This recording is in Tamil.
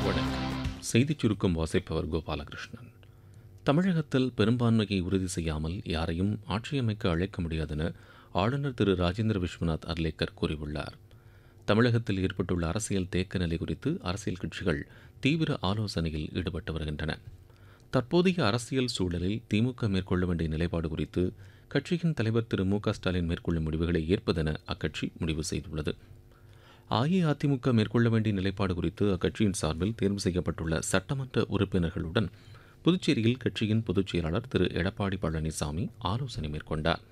வணக்கம் செய்திச் சுருக்கம் வாசிப்பவர் கோபாலகிருஷ்ணன் தமிழகத்தில் பெரும்பான்மையை உறுதி செய்யாமல் யாரையும் ஆட்சியமைக்க அழைக்க முடியாதென ஆளுநர் திரு ராஜேந்திர விஸ்வநாத் அர்லேக்கர் கூறியுள்ளார் தமிழகத்தில் ஏற்பட்டுள்ள அரசியல் தேக்க நிலை குறித்து அரசியல் கட்சிகள் தீவிர ஆலோசனையில் ஈடுபட்டு வருகின்றன தற்போதைய அரசியல் சூழலில் திமுக மேற்கொள்ள வேண்டிய நிலைப்பாடு குறித்து கட்சியின் தலைவர் திரு மு க ஸ்டாலின் மேற்கொள்ளும் முடிவுகளை ஏற்பதென அக்கட்சி முடிவு செய்துள்ளது அஇஅதிமுக மேற்கொள்ள வேண்டிய நிலைப்பாடு குறித்து அக்கட்சியின் சார்பில் தேர்வு செய்யப்பட்டுள்ள சட்டமன்ற உறுப்பினர்களுடன் புதுச்சேரியில் கட்சியின் பொதுச் செயலாளர் திரு எடப்பாடி பழனிசாமி ஆலோசனை மேற்கொண்டார்